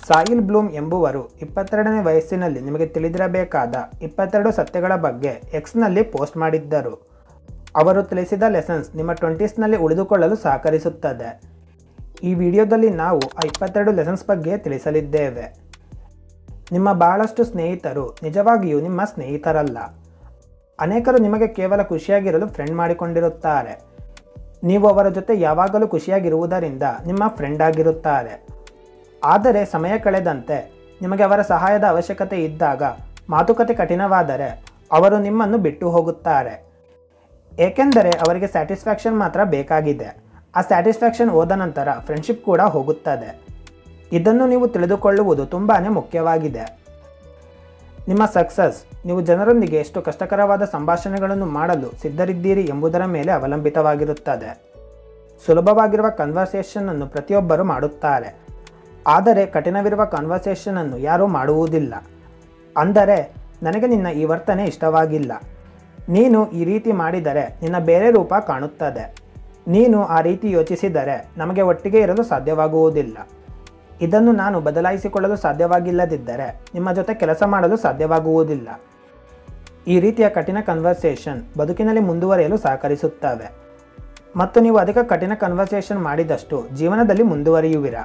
soil Bloom ಎಂಬುವರು ಇಪ್ಪತ್ತೆರಡನೇ ವಯಸ್ಸಿನಲ್ಲಿ ನಿಮಗೆ ತಿಳಿದಿರಬೇಕಾದ ಇಪ್ಪತ್ತೆರಡು ಸತ್ಯಗಳ ಬಗ್ಗೆ ಎಕ್ಸ್ನಲ್ಲಿ ಪೋಸ್ಟ್ ಮಾಡಿದ್ದರು ಅವರು ತಿಳಿಸಿದ ಲೆಸನ್ಸ್ ನಿಮ್ಮ ಟ್ವೆಂಟೀಸ್ನಲ್ಲಿ ಉಳಿದುಕೊಳ್ಳಲು ಸಹಕರಿಸುತ್ತದೆ ಈ ವಿಡಿಯೋದಲ್ಲಿ ನಾವು ಆ ಇಪ್ಪತ್ತೆರಡು ಲೆಸನ್ಸ್ ಬಗ್ಗೆ ತಿಳಿಸಲಿದ್ದೇವೆ ನಿಮ್ಮ ಬಹಳಷ್ಟು ಸ್ನೇಹಿತರು ನಿಜವಾಗಿಯೂ ನಿಮ್ಮ ಸ್ನೇಹಿತರಲ್ಲ ಅನೇಕರು ನಿಮಗೆ ಕೇವಲ ಖುಷಿಯಾಗಿರಲು ಫ್ರೆಂಡ್ ಮಾಡಿಕೊಂಡಿರುತ್ತಾರೆ ನೀವು ಅವರ ಜೊತೆ ಯಾವಾಗಲೂ ಖುಷಿಯಾಗಿರುವುದರಿಂದ ನಿಮ್ಮ ಫ್ರೆಂಡ್ ಆಗಿರುತ್ತಾರೆ ಆದರೆ ಸಮಯ ಕಳೆದಂತೆ ನಿಮಗೆ ಅವರ ಸಹಾಯದ ಅವಶ್ಯಕತೆ ಇದ್ದಾಗ ಮಾತುಕತೆ ಕಠಿಣವಾದರೆ ಅವರು ನಿಮ್ಮನ್ನು ಬಿಟ್ಟು ಹೋಗುತ್ತಾರೆ ಏಕೆಂದರೆ ಅವರಿಗೆ ಸ್ಯಾಟಿಸ್ಫ್ಯಾಕ್ಷನ್ ಮಾತ್ರ ಬೇಕಾಗಿದೆ ಆ ಸ್ಯಾಟಿಸ್ಫ್ಯಾಕ್ಷನ್ ಹೋದ ನಂತರ ಫ್ರೆಂಡ್ಶಿಪ್ ಕೂಡ ಹೋಗುತ್ತದೆ ಇದನ್ನು ನೀವು ತಿಳಿದುಕೊಳ್ಳುವುದು ತುಂಬಾ ಮುಖ್ಯವಾಗಿದೆ ನಿಮ್ಮ ಸಕ್ಸಸ್ ನೀವು ಜನರೊಂದಿಗೆ ಎಷ್ಟು ಕಷ್ಟಕರವಾದ ಸಂಭಾಷಣೆಗಳನ್ನು ಮಾಡಲು ಸಿದ್ಧರಿದ್ದೀರಿ ಎಂಬುದರ ಮೇಲೆ ಅವಲಂಬಿತವಾಗಿರುತ್ತದೆ ಸುಲಭವಾಗಿರುವ ಕನ್ವರ್ಸೇಷನ್ ಅನ್ನು ಪ್ರತಿಯೊಬ್ಬರು ಮಾಡುತ್ತಾರೆ ಆದರೆ ಕಠಿಣವಿರುವ ಕನ್ವರ್ಸೇಷನ್ ಅನ್ನು ಯಾರೂ ಮಾಡುವುದಿಲ್ಲ ಅಂದರೆ ನನಗೆ ನಿನ್ನ ಈ ವರ್ತನೆ ಇಷ್ಟವಾಗಿಲ್ಲ ನೀನು ಈ ರೀತಿ ಮಾಡಿದರೆ ನಿನ್ನ ಬೇರೆ ರೂಪ ಕಾಣುತ್ತದೆ ನೀನು ಆ ರೀತಿ ಯೋಚಿಸಿದರೆ ನಮಗೆ ಒಟ್ಟಿಗೆ ಇರಲು ಸಾಧ್ಯವಾಗುವುದಿಲ್ಲ ಇದನ್ನು ನಾನು ಬದಲಾಯಿಸಿಕೊಳ್ಳಲು ಸಾಧ್ಯವಾಗಿಲ್ಲದಿದ್ದರೆ ನಿಮ್ಮ ಜೊತೆ ಕೆಲಸ ಮಾಡಲು ಸಾಧ್ಯವಾಗುವುದಿಲ್ಲ ಈ ರೀತಿಯ ಕಠಿಣ ಕನ್ವರ್ಸೇಷನ್ ಬದುಕಿನಲ್ಲಿ ಮುಂದುವರಿಯಲು ಸಹಕರಿಸುತ್ತವೆ ಮತ್ತು ನೀವು ಅಧಿಕ ಕಠಿಣ ಕನ್ವರ್ಸೇಷನ್ ಮಾಡಿದಷ್ಟು ಜೀವನದಲ್ಲಿ ಮುಂದುವರಿಯುವಿರ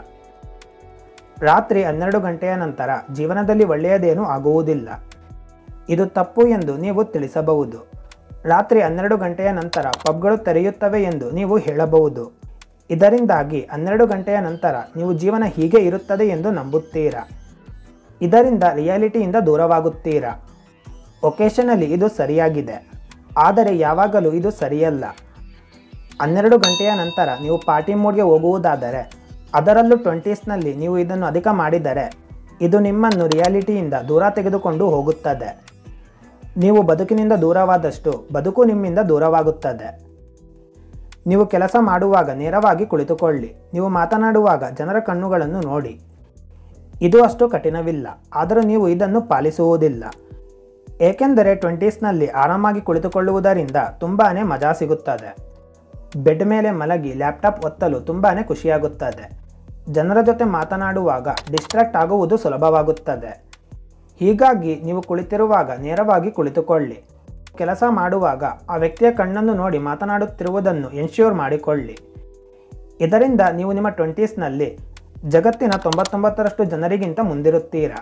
ರಾತ್ರಿ ಹನ್ನೆರಡು ಗಂಟೆಯ ನಂತರ ಜೀವನದಲ್ಲಿ ಒಳ್ಳೆಯದೇನೂ ಆಗುವುದಿಲ್ಲ ಇದು ತಪ್ಪು ಎಂದು ನೀವು ತಿಳಿಸಬಹುದು ರಾತ್ರಿ ಹನ್ನೆರಡು ಗಂಟೆಯ ನಂತರ ಪಬ್ಗಳು ತೆರೆಯುತ್ತವೆ ಎಂದು ನೀವು ಹೇಳಬಹುದು ಇದರಿಂದಾಗಿ ಹನ್ನೆರಡು ಗಂಟೆಯ ನಂತರ ನೀವು ಜೀವನ ಹೀಗೆ ಇರುತ್ತದೆ ಎಂದು ನಂಬುತ್ತೀರಾ ಇದರಿಂದ ರಿಯಾಲಿಟಿಯಿಂದ ದೂರವಾಗುತ್ತೀರಾ ಒಕೇಶನಲ್ಲಿ ಇದು ಸರಿಯಾಗಿದೆ ಆದರೆ ಯಾವಾಗಲೂ ಇದು ಸರಿಯಲ್ಲ ಹನ್ನೆರಡು ಗಂಟೆಯ ನಂತರ ನೀವು ಪಾರ್ಟಿ ಮೋಡ್ಗೆ ಹೋಗುವುದಾದರೆ ಅದರಲ್ಲೂ ಟ್ವೆಂಟೀಸ್ನಲ್ಲಿ ನೀವು ಇದನ್ನು ಅಧಿಕ ಮಾಡಿದರೆ ಇದು ನಿಮ್ಮನ್ನು ರಿಯಾಲಿಟಿಯಿಂದ ದೂರ ತೆಗೆದುಕೊಂಡು ಹೋಗುತ್ತದೆ ನೀವು ಬದುಕಿನಿಂದ ದೂರವಾದಷ್ಟು ಬದುಕು ನಿಮ್ಮಿಂದ ದೂರವಾಗುತ್ತದೆ ನೀವು ಕೆಲಸ ಮಾಡುವಾಗ ನೇರವಾಗಿ ಕುಳಿತುಕೊಳ್ಳಿ ನೀವು ಮಾತನಾಡುವಾಗ ಜನರ ಕಣ್ಣುಗಳನ್ನು ನೋಡಿ ಇದು ಅಷ್ಟು ಕಠಿಣವಿಲ್ಲ ಆದರೂ ನೀವು ಇದನ್ನು ಪಾಲಿಸುವುದಿಲ್ಲ ಏಕೆಂದರೆ ಟ್ವೆಂಟೀಸ್ನಲ್ಲಿ ಆರಾಮಾಗಿ ಕುಳಿತುಕೊಳ್ಳುವುದರಿಂದ ತುಂಬಾ ಮಜಾ ಸಿಗುತ್ತದೆ ಬೆಡ್ ಮೇಲೆ ಮಲಗಿ ಲ್ಯಾಪ್ಟಾಪ್ ಒತ್ತಲು ತುಂಬಾ ಖುಷಿಯಾಗುತ್ತದೆ ಜನರ ಜೊತೆ ಮಾತನಾಡುವಾಗ ಡಿಸ್ಟ್ರಾಕ್ಟ್ ಆಗುವುದು ಸುಲಭವಾಗುತ್ತದೆ ಹೀಗಾಗಿ ನೀವು ಕುಳಿತಿರುವಾಗ ನೇರವಾಗಿ ಕುಳಿತುಕೊಳ್ಳಿ ಕೆಲಸ ಮಾಡುವಾಗ ಆ ವ್ಯಕ್ತಿಯ ಕಣ್ಣನ್ನು ನೋಡಿ ಮಾತನಾಡುತ್ತಿರುವುದನ್ನು ಎನ್ಶ್ಯೂರ್ ಮಾಡಿಕೊಳ್ಳಿ ಇದರಿಂದ ನೀವು ನಿಮ್ಮ ಟ್ವೆಂಟೀಸ್ನಲ್ಲಿ ಜಗತ್ತಿನ ತೊಂಬತ್ತೊಂಬತ್ತರಷ್ಟು ಜನರಿಗಿಂತ ಮುಂದಿರುತ್ತೀರಾ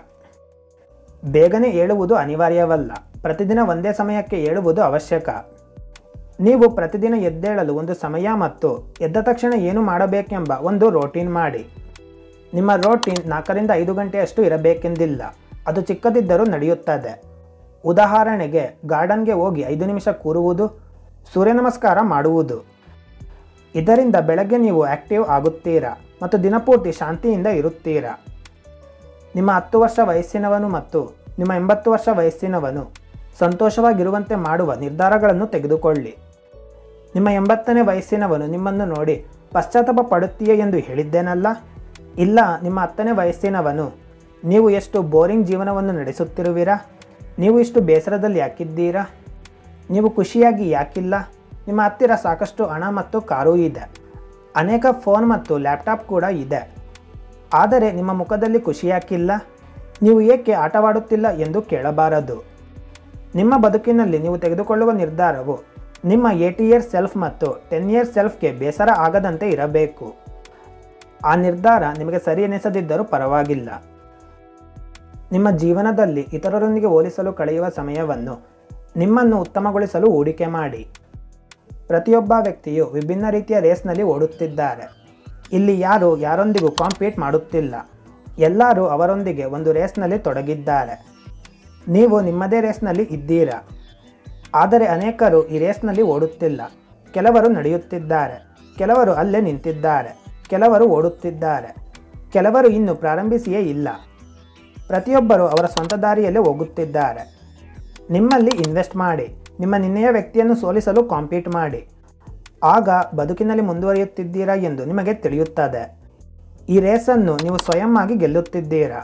ಬೇಗನೆ ಏಳುವುದು ಅನಿವಾರ್ಯವಲ್ಲ ಪ್ರತಿದಿನ ಒಂದೇ ಸಮಯಕ್ಕೆ ಏಳುವುದು ಅವಶ್ಯಕ ನೀವು ಪ್ರತಿದಿನ ಎದ್ದೇಳಲು ಒಂದು ಸಮಯ ಮತ್ತು ಎದ್ದ ತಕ್ಷಣ ಏನು ಮಾಡಬೇಕೆಂಬ ಒಂದು ರೋಟೀನ್ ಮಾಡಿ ನಿಮ್ಮ ರೋಟೀನ್ ನಾಲ್ಕರಿಂದ ಐದು ಗಂಟೆಯಷ್ಟು ಇರಬೇಕೆಂದಿಲ್ಲ ಅದು ಚಿಕ್ಕದಿದ್ದರೂ ನಡೆಯುತ್ತದೆ ಉದಾಹರಣೆಗೆ ಗಾರ್ಡನ್ಗೆ ಹೋಗಿ ಐದು ನಿಮಿಷ ಕೂರುವುದು ಸೂರ್ಯ ನಮಸ್ಕಾರ ಮಾಡುವುದು ಇದರಿಂದ ಬೆಳಗ್ಗೆ ನೀವು ಆಕ್ಟಿವ್ ಆಗುತ್ತೀರಾ ಮತ್ತು ದಿನಪೂರ್ತಿ ಶಾಂತಿಯಿಂದ ಇರುತ್ತೀರಾ ನಿಮ್ಮ ಹತ್ತು ವರ್ಷ ವಯಸ್ಸಿನವನು ಮತ್ತು ನಿಮ್ಮ ಎಂಬತ್ತು ವರ್ಷ ವಯಸ್ಸಿನವನು ಸಂತೋಷವಾಗಿರುವಂತೆ ಮಾಡುವ ನಿರ್ಧಾರಗಳನ್ನು ತೆಗೆದುಕೊಳ್ಳಿ ನಿಮ್ಮ ಎಂಬತ್ತನೇ ವಯಸ್ಸಿನವನು ನಿಮ್ಮನ್ನು ನೋಡಿ ಪಶ್ಚಾತ್ತಾಪ ಪಡುತ್ತೀಯೇ ಎಂದು ಹೇಳಿದ್ದೇನಲ್ಲ ಇಲ್ಲ ನಿಮ್ಮ ಹತ್ತನೇ ವಯಸ್ಸಿನವನು ನೀವು ಎಷ್ಟು ಬೋರಿಂಗ್ ಜೀವನವನ್ನು ನಡೆಸುತ್ತಿರುವಿರಾ ನೀವು ಇಷ್ಟು ಬೇಸರದಲ್ಲಿ ಯಾಕಿದ್ದೀರಾ ನೀವು ಖುಷಿಯಾಗಿ ಯಾಕಿಲ್ಲ ನಿಮ್ಮ ಹತ್ತಿರ ಸಾಕಷ್ಟು ಹಣ ಮತ್ತು ಕಾರೂ ಇದೆ ಅನೇಕ ಫೋನ್ ಮತ್ತು ಲ್ಯಾಪ್ಟಾಪ್ ಕೂಡ ಇದೆ ಆದರೆ ನಿಮ್ಮ ಮುಖದಲ್ಲಿ ಖುಷಿ ಯಾಕಿಲ್ಲ ನೀವು ಏಕೆ ಆಟವಾಡುತ್ತಿಲ್ಲ ಎಂದು ಕೇಳಬಾರದು ನಿಮ್ಮ ಬದುಕಿನಲ್ಲಿ ನೀವು ತೆಗೆದುಕೊಳ್ಳುವ ನಿರ್ಧಾರವು ನಿಮ್ಮ ಏಟಿ ಇಯರ್ ಸೆಲ್ಫ್ ಮತ್ತು ಟೆನ್ ಇಯರ್ ಸೆಲ್ಫ್ಗೆ ಬೇಸರ ಆಗದಂತೆ ಇರಬೇಕು ಆ ನಿರ್ಧಾರ ನಿಮಗೆ ಸರಿ ಎನಿಸದಿದ್ದರೂ ಪರವಾಗಿಲ್ಲ ನಿಮ್ಮ ಜೀವನದಲ್ಲಿ ಇತರರೊಂದಿಗೆ ಹೋಲಿಸಲು ಕಳೆಯುವ ಸಮಯವನ್ನು ನಿಮ್ಮನ್ನು ಉತ್ತಮಗೊಳಿಸಲು ಹೂಡಿಕೆ ಮಾಡಿ ಪ್ರತಿಯೊಬ್ಬ ವ್ಯಕ್ತಿಯು ವಿಭಿನ್ನ ರೀತಿಯ ರೇಸ್ನಲ್ಲಿ ಓಡುತ್ತಿದ್ದಾರೆ ಇಲ್ಲಿ ಯಾರು ಯಾರೊಂದಿಗೂ ಕಾಂಪೀಟ್ ಮಾಡುತ್ತಿಲ್ಲ ಎಲ್ಲರೂ ಅವರೊಂದಿಗೆ ಒಂದು ರೇಸ್ನಲ್ಲಿ ತೊಡಗಿದ್ದಾರೆ ನೀವು ನಿಮ್ಮದೇ ರೇಸ್ನಲ್ಲಿ ಇದ್ದೀರಾ ಆದರೆ ಅನೇಕರು ಈ ರೇಸ್ನಲ್ಲಿ ಓಡುತ್ತಿಲ್ಲ ಕೆಲವರು ನಡೆಯುತ್ತಿದ್ದಾರೆ ಕೆಲವರು ಅಲ್ಲೇ ನಿಂತಿದ್ದಾರೆ ಕೆಲವರು ಓಡುತ್ತಿದ್ದಾರೆ ಕೆಲವರು ಇನ್ನೂ ಪ್ರಾರಂಭಿಸಿಯೇ ಇಲ್ಲ ಪ್ರತಿಯೊಬ್ಬರು ಅವರ ಸ್ವಂತ ದಾರಿಯಲ್ಲೇ ಹೋಗುತ್ತಿದ್ದಾರೆ ನಿಮ್ಮಲ್ಲಿ ಇನ್ವೆಸ್ಟ್ ಮಾಡಿ ನಿಮ್ಮ ನಿನ್ನೆಯ ವ್ಯಕ್ತಿಯನ್ನು ಸೋಲಿಸಲು ಕಾಂಪೀಟ್ ಮಾಡಿ ಆಗ ಬದುಕಿನಲ್ಲಿ ಮುಂದುವರಿಯುತ್ತಿದ್ದೀರಾ ಎಂದು ನಿಮಗೆ ತಿಳಿಯುತ್ತದೆ ಈ ರೇಸನ್ನು ನೀವು ಸ್ವಯಂ ಆಗಿ ಗೆಲ್ಲುತ್ತಿದ್ದೀರಾ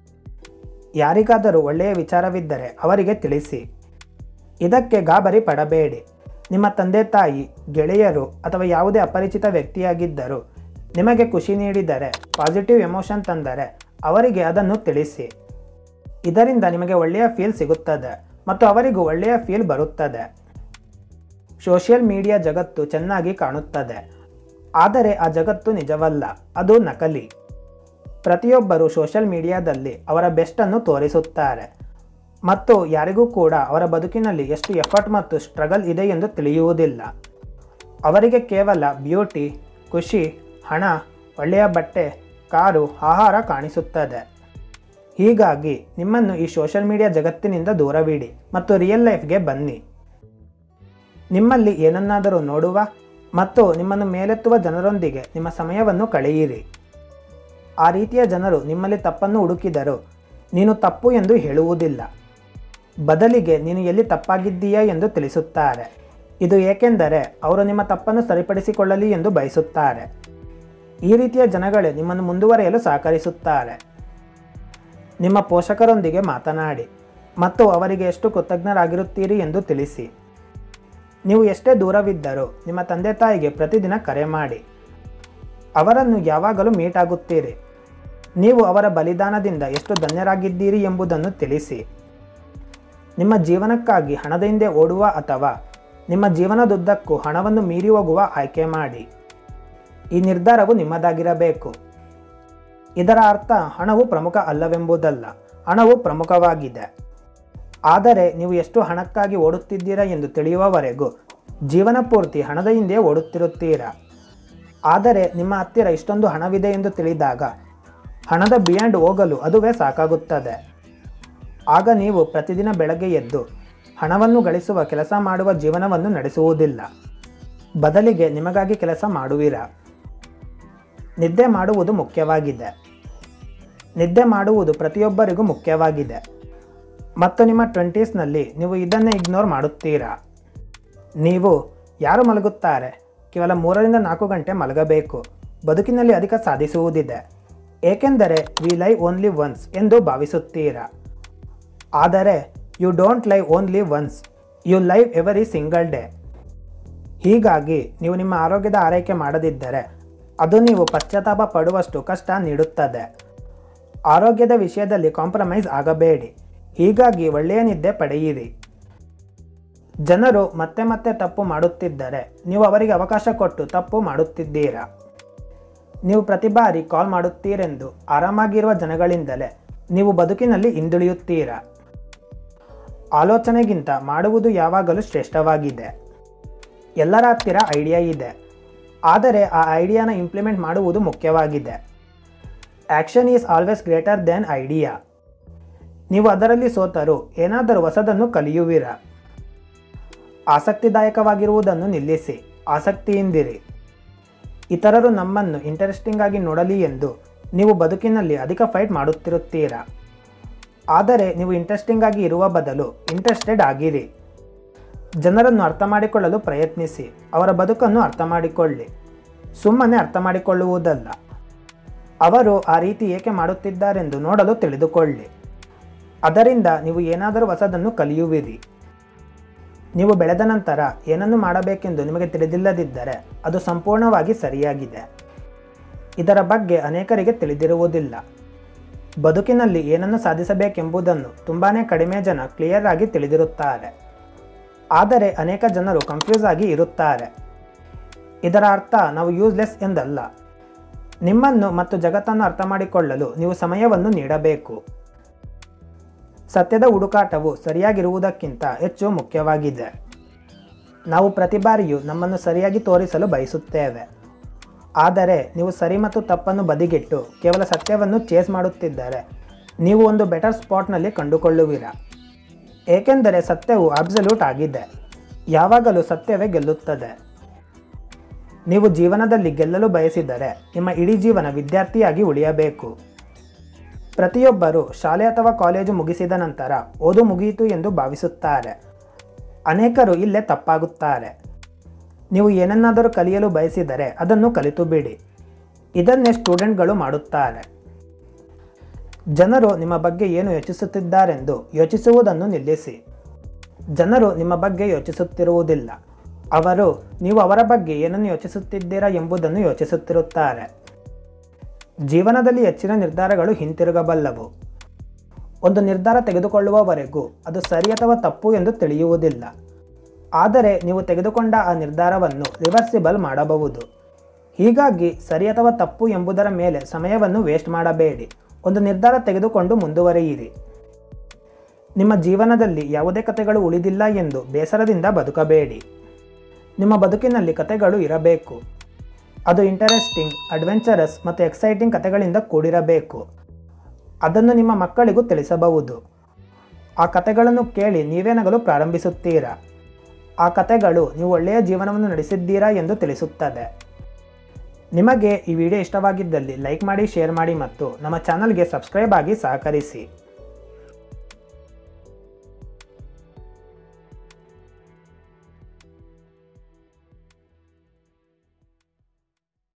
ಯಾರಿಗಾದರೂ ಒಳ್ಳೆಯ ವಿಚಾರವಿದ್ದರೆ ಅವರಿಗೆ ತಿಳಿಸಿ ಇದಕ್ಕೆ ಗಾಬರಿ ಪಡಬೇಡಿ ನಿಮ್ಮ ತಂದೆ ತಾಯಿ ಗೆಳೆಯರು ಅಥವಾ ಯಾವುದೇ ಅಪರಿಚಿತ ವ್ಯಕ್ತಿಯಾಗಿದ್ದರೂ ನಿಮಗೆ ಖುಷಿ ನೀಡಿದರೆ ಪಾಸಿಟಿವ್ ಎಮೋಷನ್ ತಂದರೆ ಅವರಿಗೆ ಅದನ್ನು ತಿಳಿಸಿ ಇದರಿಂದ ನಿಮಗೆ ಒಳ್ಳೆಯ ಫೀಲ್ ಸಿಗುತ್ತದೆ ಮತ್ತು ಅವರಿಗೂ ಒಳ್ಳೆಯ ಫೀಲ್ ಬರುತ್ತದೆ ಸೋಷಿಯಲ್ ಮೀಡಿಯಾ ಜಗತ್ತು ಚೆನ್ನಾಗಿ ಕಾಣುತ್ತದೆ ಆದರೆ ಆ ಜಗತ್ತು ನಿಜವಲ್ಲ ಅದು ನಕಲಿ ಪ್ರತಿಯೊಬ್ಬರು ಸೋಷಿಯಲ್ ಮೀಡಿಯಾದಲ್ಲಿ ಅವರ ಬೆಸ್ಟನ್ನು ತೋರಿಸುತ್ತಾರೆ ಮತ್ತು ಯಾರಿಗೂ ಕೂಡ ಅವರ ಬದುಕಿನಲ್ಲಿ ಎಷ್ಟು ಎಫರ್ಟ್ ಮತ್ತು ಸ್ಟ್ರಗಲ್ ಇದೆ ಎಂದು ತಿಳಿಯುವುದಿಲ್ಲ ಅವರಿಗೆ ಕೇವಲ ಬ್ಯೂಟಿ ಖುಷಿ ಹಣ ಒಳ್ಳೆಯ ಬಟ್ಟೆ ಕಾರು ಆಹಾರ ಕಾಣಿಸುತ್ತದೆ ಹೀಗಾಗಿ ನಿಮ್ಮನ್ನು ಈ ಸೋಷಿಯಲ್ ಮೀಡಿಯಾ ಜಗತ್ತಿನಿಂದ ದೂರವಿಡಿ ಮತ್ತು ರಿಯಲ್ ಲೈಫ್ಗೆ ಬನ್ನಿ ನಿಮ್ಮಲ್ಲಿ ಏನನ್ನಾದರೂ ನೋಡುವ ಮತ್ತು ನಿಮ್ಮನ್ನು ಮೇಲೆತ್ತುವ ಜನರೊಂದಿಗೆ ನಿಮ್ಮ ಸಮಯವನ್ನು ಕಳೆಯಿರಿ ಆ ರೀತಿಯ ಜನರು ನಿಮ್ಮಲ್ಲಿ ತಪ್ಪನ್ನು ಹುಡುಕಿದರೂ ನೀನು ತಪ್ಪು ಎಂದು ಹೇಳುವುದಿಲ್ಲ ಬದಲಿಗೆ ನೀನು ಎಲ್ಲಿ ತಪ್ಪಾಗಿದ್ದೀಯಾ ಎಂದು ತಿಳಿಸುತ್ತಾರೆ ಇದು ಏಕೆಂದರೆ ಅವರು ನಿಮ್ಮ ತಪ್ಪನ್ನು ಸರಿಪಡಿಸಿಕೊಳ್ಳಲಿ ಎಂದು ಬಯಸುತ್ತಾರೆ ಈ ರೀತಿಯ ಜನಗಳೇ ನಿಮ್ಮನ್ನು ಮುಂದುವರಿಯಲು ಸಹಕರಿಸುತ್ತಾರೆ ನಿಮ್ಮ ಪೋಷಕರೊಂದಿಗೆ ಮಾತನಾಡಿ ಮತ್ತು ಅವರಿಗೆ ಎಷ್ಟು ಕೃತಜ್ಞರಾಗಿರುತ್ತೀರಿ ಎಂದು ತಿಳಿಸಿ ನೀವು ಎಷ್ಟೇ ದೂರವಿದ್ದರೂ ನಿಮ್ಮ ತಂದೆ ತಾಯಿಗೆ ಪ್ರತಿದಿನ ಕರೆ ಮಾಡಿ ಅವರನ್ನು ಯಾವಾಗಲೂ ಮೀಟ್ ಆಗುತ್ತೀರಿ ನೀವು ಅವರ ಬಲಿದಾನದಿಂದ ಎಷ್ಟು ಧನ್ಯರಾಗಿದ್ದೀರಿ ಎಂಬುದನ್ನು ತಿಳಿಸಿ ನಿಮ್ಮ ಜೀವನಕ್ಕಾಗಿ ಹಣದ ಹಿಂದೆ ಓಡುವ ಅಥವಾ ನಿಮ್ಮ ಜೀವನದುದ್ದಕ್ಕೂ ಹಣವನ್ನು ಮೀರಿ ಹೋಗುವ ಆಯ್ಕೆ ಮಾಡಿ ಈ ನಿರ್ಧಾರವು ನಿಮ್ಮದಾಗಿರಬೇಕು ಇದರ ಅರ್ಥ ಹಣವು ಪ್ರಮುಖ ಅಲ್ಲವೆಂಬುದಲ್ಲ ಹಣವು ಪ್ರಮುಖವಾಗಿದೆ ಆದರೆ ನೀವು ಎಷ್ಟು ಹಣಕ್ಕಾಗಿ ಓಡುತ್ತಿದ್ದೀರಾ ಎಂದು ತಿಳಿಯುವವರೆಗೂ ಜೀವನ ಪೂರ್ತಿ ಹಣದ ಹಿಂದೆ ಓಡುತ್ತಿರುತ್ತೀರಾ ಆದರೆ ನಿಮ್ಮ ಹತ್ತಿರ ಇಷ್ಟೊಂದು ಹಣವಿದೆ ಎಂದು ತಿಳಿದಾಗ ಹಣದ ಬಿಯಾಂಡ್ ಹೋಗಲು ಅದುವೇ ಸಾಕಾಗುತ್ತದೆ ಆಗ ನೀವು ಪ್ರತಿದಿನ ಬೆಳಗ್ಗೆ ಎದ್ದು ಹಣವನ್ನು ಗಳಿಸುವ ಕೆಲಸ ಮಾಡುವ ಜೀವನವನ್ನು ನಡೆಸುವುದಿಲ್ಲ ಬದಲಿಗೆ ನಿಮಗಾಗಿ ಕೆಲಸ ಮಾಡುವಿರಾ ನಿದ್ದೆ ಮಾಡುವುದು ಮುಖ್ಯವಾಗಿದೆ ನಿದ್ದೆ ಮಾಡುವುದು ಪ್ರತಿಯೊಬ್ಬರಿಗೂ ಮುಖ್ಯವಾಗಿದೆ ಮತ್ತು ನಿಮ್ಮ ಟ್ವೆಂಟೀಸ್ನಲ್ಲಿ ನೀವು ಇದನ್ನೇ ಇಗ್ನೋರ್ ಮಾಡುತ್ತೀರಾ ನೀವು ಯಾರು ಮಲಗುತ್ತಾರೆ ಕೇವಲ ಮೂರರಿಂದ ನಾಲ್ಕು ಗಂಟೆ ಮಲಗಬೇಕು ಬದುಕಿನಲ್ಲಿ ಅಧಿಕ ಸಾಧಿಸುವುದಿದೆ ಏಕೆಂದರೆ ವಿ ಲೈ ಓನ್ಲಿ ಒನ್ಸ್ ಎಂದು ಭಾವಿಸುತ್ತೀರಾ ಆದರೆ you don't live only once you live every single day ಹೀಗಾಗಿ ನೀವು ನಿಮ್ಮ ಆರೋಗ್ಯದ ಆರೈಕೆ ಮಾಡದಿದ್ದರೆ ಅದು ನೀವು ಪಶ್ಚಾತ್ತಾಪ ಪಡುವಷ್ಟು ಕಷ್ಟ ನೀಡುತ್ತದೆ ಆರೋಗ್ಯದ ವಿಷಯದಲ್ಲಿ ಕಾಂಪ್ರಮೈಸ್ ಆಗಬೇಡಿ ಹೀಗಾಗಿ ಒಳ್ಳೆಯ ನಿದ್ದೆ ಪಡೆಯಿರಿ ಜನರು ಮತ್ತೆ ಮತ್ತೆ ತಪ್ಪು ಮಾಡುತ್ತಿದ್ದರೆ ನೀವು ಅವರಿಗೆ ಅವಕಾಶ ಕೊಟ್ಟು ತಪ್ಪು ಮಾಡುತ್ತಿದ್ದೀರಾ ನೀವು ಪ್ರತಿ ಬಾರಿ ಕಾಲ್ ಮಾಡುತ್ತೀರೆಂದು ಆರಾಮಾಗಿರುವ ಜನಗಳಿಂದಲೇ ನೀವು ಬದುಕಿನಲ್ಲಿ ಹಿಂದುಳಿಯುತ್ತೀರಾ ಆಲೋಚನೆಗಿಂತ ಮಾಡುವುದು ಯಾವಾಗಲೂ ಶ್ರೇಷ್ಠವಾಗಿದೆ ಎಲ್ಲರ ಹತ್ತಿರ ಐಡಿಯಾ ಇದೆ ಆದರೆ ಆ ಐಡಿಯಾನ ಇಂಪ್ಲಿಮೆಂಟ್ ಮಾಡುವುದು ಮುಖ್ಯವಾಗಿದೆ action is always greater than idea ನೀವು ಅದರಲ್ಲಿ ಸೋತರೂ ಏನಾದರೂ ಹೊಸದನ್ನು ಕಲಿಯುವಿರ ಆಸಕ್ತಿದಾಯಕವಾಗಿರುವುದನ್ನು ನಿಲ್ಲಿಸಿ ಆಸಕ್ತಿಯಿಂದಿರಿ ಇತರರು ನಮ್ಮನ್ನು ಇಂಟರೆಸ್ಟಿಂಗ್ ಆಗಿ ನೋಡಲಿ ಎಂದು ನೀವು ಬದುಕಿನಲ್ಲಿ ಅಧಿಕ ಫೈಟ್ ಮಾಡುತ್ತಿರುತ್ತೀರಾ ಆದರೆ ನೀವು ಇಂಟ್ರೆಸ್ಟಿಂಗ್ ಆಗಿ ಇರುವ ಬದಲು ಇಂಟ್ರೆಸ್ಟೆಡ್ ಆಗಿರಿ ಜನರನ್ನು ಅರ್ಥ ಮಾಡಿಕೊಳ್ಳಲು ಪ್ರಯತ್ನಿಸಿ ಅವರ ಬದುಕನ್ನು ಅರ್ಥ ಮಾಡಿಕೊಳ್ಳಿ ಸುಮ್ಮನೆ ಅರ್ಥ ಮಾಡಿಕೊಳ್ಳುವುದಲ್ಲ ಅವರು ಆ ರೀತಿ ಏಕೆ ಮಾಡುತ್ತಿದ್ದಾರೆಂದು ನೋಡಲು ತಿಳಿದುಕೊಳ್ಳಿ ಅದರಿಂದ ನೀವು ಏನಾದರೂ ಹೊಸದನ್ನು ಕಲಿಯುವಿರಿ ನೀವು ಬೆಳೆದ ನಂತರ ಏನನ್ನು ಮಾಡಬೇಕೆಂದು ನಿಮಗೆ ತಿಳಿದಿಲ್ಲದಿದ್ದರೆ ಅದು ಸಂಪೂರ್ಣವಾಗಿ ಸರಿಯಾಗಿದೆ ಇದರ ಬಗ್ಗೆ ಅನೇಕರಿಗೆ ತಿಳಿದಿರುವುದಿಲ್ಲ ಬದುಕಿನಲ್ಲಿ ಏನನ್ನು ಸಾಧಿಸಬೇಕೆಂಬುದನ್ನು ತುಂಬಾ ಕಡಿಮೆ ಜನ ಕ್ಲಿಯರ್ ಆಗಿ ತಿಳಿದಿರುತ್ತಾರೆ ಆದರೆ ಅನೇಕ ಜನರು ಕನ್ಫ್ಯೂಸ್ ಆಗಿ ಇರುತ್ತಾರೆ ಇದರ ಅರ್ಥ ನಾವು ಯೂಸ್ಲೆಸ್ ಎಂದಲ್ಲ ನಿಮ್ಮನ್ನು ಮತ್ತು ಜಗತ್ತನ್ನು ಅರ್ಥ ಮಾಡಿಕೊಳ್ಳಲು ನೀವು ಸಮಯವನ್ನು ನೀಡಬೇಕು ಸತ್ಯದ ಹುಡುಕಾಟವು ಸರಿಯಾಗಿರುವುದಕ್ಕಿಂತ ಹೆಚ್ಚು ಮುಖ್ಯವಾಗಿದೆ ನಾವು ಪ್ರತಿ ಬಾರಿಯೂ ನಮ್ಮನ್ನು ಸರಿಯಾಗಿ ತೋರಿಸಲು ಬಯಸುತ್ತೇವೆ ಆದರೆ ನೀವು ಸರಿ ಮತ್ತು ತಪ್ಪನ್ನು ಬದಿಗಿಟ್ಟು ಕೇವಲ ಸತ್ಯವನ್ನು ಚೇಸ್ ಮಾಡುತ್ತಿದ್ದರೆ ನೀವು ಒಂದು ಬೆಟರ್ ಸ್ಪಾಟ್ನಲ್ಲಿ ಕಂಡುಕೊಳ್ಳುವಿರ ಏಕೆಂದರೆ ಸತ್ಯವು ಅಬ್ಸಲ್ಯೂಟ್ ಆಗಿದೆ ಯಾವಾಗಲೂ ಸತ್ಯವೇ ಗೆಲ್ಲುತ್ತದೆ ನೀವು ಜೀವನದಲ್ಲಿ ಗೆಲ್ಲಲು ಬಯಸಿದರೆ ನಿಮ್ಮ ಇಡೀ ಜೀವನ ವಿದ್ಯಾರ್ಥಿಯಾಗಿ ಉಳಿಯಬೇಕು ಪ್ರತಿಯೊಬ್ಬರು ಶಾಲೆ ಅಥವಾ ಕಾಲೇಜು ಮುಗಿಸಿದ ನಂತರ ಓದು ಮುಗಿಯಿತು ಎಂದು ಭಾವಿಸುತ್ತಾರೆ ಅನೇಕರು ಇಲ್ಲೇ ತಪ್ಪಾಗುತ್ತಾರೆ ನೀವು ಏನನ್ನಾದರೂ ಕಲಿಯಲು ಬಯಸಿದರೆ ಅದನ್ನು ಕಲಿತು ಬಿಡಿ ಇದನ್ನೇ ಸ್ಟೂಡೆಂಟ್ಗಳು ಮಾಡುತ್ತಾರೆ ಜನರು ನಿಮ್ಮ ಬಗ್ಗೆ ಏನು ಯೋಚಿಸುತ್ತಿದ್ದಾರೆಂದು ಯೋಚಿಸುವುದನ್ನು ನಿಲ್ಲಿಸಿ ಜನರು ನಿಮ್ಮ ಬಗ್ಗೆ ಯೋಚಿಸುತ್ತಿರುವುದಿಲ್ಲ ಅವರು ನೀವು ಅವರ ಬಗ್ಗೆ ಏನನ್ನು ಯೋಚಿಸುತ್ತಿದ್ದೀರಾ ಎಂಬುದನ್ನು ಯೋಚಿಸುತ್ತಿರುತ್ತಾರೆ ಜೀವನದಲ್ಲಿ ಹೆಚ್ಚಿನ ನಿರ್ಧಾರಗಳು ಹಿಂತಿರುಗಬಲ್ಲವು ಒಂದು ನಿರ್ಧಾರ ತೆಗೆದುಕೊಳ್ಳುವವರೆಗೂ ಅದು ಸರಿ ಅಥವಾ ತಪ್ಪು ಎಂದು ತಿಳಿಯುವುದಿಲ್ಲ ಆದರೆ ನೀವು ತೆಗೆದುಕೊಂಡ ಆ ನಿರ್ಧಾರವನ್ನು ರಿವರ್ಸಿಬಲ್ ಮಾಡಬಹುದು ಹೀಗಾಗಿ ಸರಿ ಅಥವಾ ತಪ್ಪು ಎಂಬುದರ ಮೇಲೆ ಸಮಯವನ್ನು ವೇಸ್ಟ್ ಮಾಡಬೇಡಿ ಒಂದು ನಿರ್ಧಾರ ತೆಗೆದುಕೊಂಡು ಮುಂದುವರಿಯಿರಿ ನಿಮ್ಮ ಜೀವನದಲ್ಲಿ ಯಾವುದೇ ಕಥೆಗಳು ಉಳಿದಿಲ್ಲ ಎಂದು ಬೇಸರದಿಂದ ಬದುಕಬೇಡಿ ನಿಮ್ಮ ಬದುಕಿನಲ್ಲಿ ಕಥೆಗಳು ಇರಬೇಕು ಅದು ಇಂಟರೆಸ್ಟಿಂಗ್ ಅಡ್ವೆಂಚರಸ್ ಮತ್ತು ಎಕ್ಸೈಟಿಂಗ್ ಕಥೆಗಳಿಂದ ಕೂಡಿರಬೇಕು ಅದನ್ನು ನಿಮ್ಮ ಮಕ್ಕಳಿಗೂ ತಿಳಿಸಬಹುದು ಆ ಕಥೆಗಳನ್ನು ಕೇಳಿ ನೀವೇ ನಗಲು ಪ್ರಾರಂಭಿಸುತ್ತೀರಾ ಆ ಕಥೆಗಳು ನೀವು ಒಳ್ಳೆಯ ಜೀವನವನ್ನು ನಡೆಸಿದ್ದೀರಾ ಎಂದು ತಿಳಿಸುತ್ತದೆ ನಿಮಗೆ ಈ ವಿಡಿಯೋ ಇಷ್ಟವಾಗಿದ್ದಲ್ಲಿ ಲೈಕ್ ಮಾಡಿ ಶೇರ್ ಮಾಡಿ ಮತ್ತು ನಮ್ಮ ಚಾನಲ್ಗೆ ಸಬ್ಸ್ಕ್ರೈಬ್ ಆಗಿ ಸಹಕರಿಸಿ